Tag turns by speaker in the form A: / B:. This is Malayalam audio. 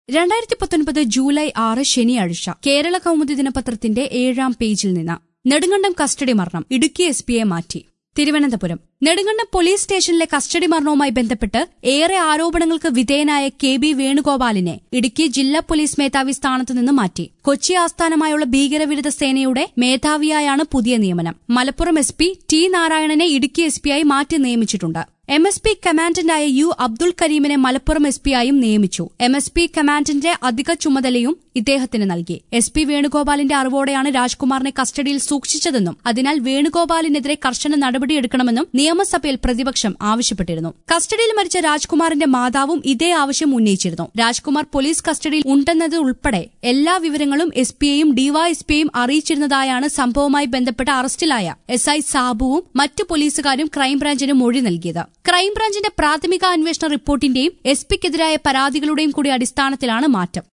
A: രണ്ടായിരത്തി പത്തൊൻപത് ജൂലൈ ആറ് ശനിയാഴ്ച കേരള കൗമുദി ദിനപത്രത്തിന്റെ ഏഴാം പേജിൽ നിന്ന് നെടുങ്കണ്ടം കസ്റ്റഡി മരണം ഇടുക്കി എസ് പിയെ മാറ്റി തിരുവനന്തപുരം നെടുങ്കണ്ടം പോലീസ് സ്റ്റേഷനിലെ കസ്റ്റഡി മരണവുമായി ബന്ധപ്പെട്ട് ഏറെ ആരോപണങ്ങൾക്ക് വിധേയനായ കെ ബി വേണുഗോപാലിനെ ഇടുക്കി ജില്ലാ പോലീസ് മേധാവി സ്ഥാനത്ത് നിന്ന് മാറ്റി കൊച്ചി ആസ്ഥാനമായുള്ള ഭീകരവിരുദ്ധ സേനയുടെ മേധാവിയായാണ് പുതിയ നിയമനം മലപ്പുറം എസ് പി ടി നാരായണനെ ഇടുക്കി എസ് പിയായി മാറ്റി നിയമിച്ചിട്ടുണ്ട് എം എസ് പി കമാൻഡന്റായ യു അബ്ദുൾ കരീമിനെ മലപ്പുറം എസ് പിയായും നിയമിച്ചു എം എസ് പി കമാൻഡന്റിന്റെ അധിക ചുമതലയും ഇദ്ദേഹത്തിന് നൽകി എസ് പി വേണുഗോപാലിന്റെ അറിവോടെയാണ് രാജ്കുമാറിനെ കസ്റ്റഡിയിൽ സൂക്ഷിച്ചതെന്നും അതിനാൽ വേണുഗോപാലിനെതിരെ കർശന നടപടിയെടുക്കണമെന്നും നിയമസഭയിൽ പ്രതിപക്ഷം ആവശ്യപ്പെട്ടിരുന്നു കസ്റ്റഡിയിൽ മരിച്ച രാജ്കുമാറിന്റെ മാതാവും ഇതേ ആവശ്യം ഉന്നയിച്ചിരുന്നു രാജ്കുമാർ പോലീസ് കസ്റ്റഡിയിൽ ഉണ്ടെന്നത് ഉൾപ്പെടെ എല്ലാ വിവരങ്ങളും എസ് പിയെയും ഡിവൈഎസ്പിയെയും അറിയിച്ചിരുന്നതായാണ് സംഭവവുമായി ബന്ധപ്പെട്ട് അറസ്റ്റിലായ എസ് ഐ സാബുവും മറ്റു പോലീസുകാരും ക്രൈംബ്രാഞ്ചിന് മൊഴി നൽകിയത് ക്രൈംബ്രാഞ്ചിന്റെ പ്രാഥമിക അന്വേഷണ റിപ്പോർട്ടിന്റെയും എസ് പിക്കെതിരായ പരാതികളുടെയും കൂടി അടിസ്ഥാനത്തിലാണ് മാറ്റം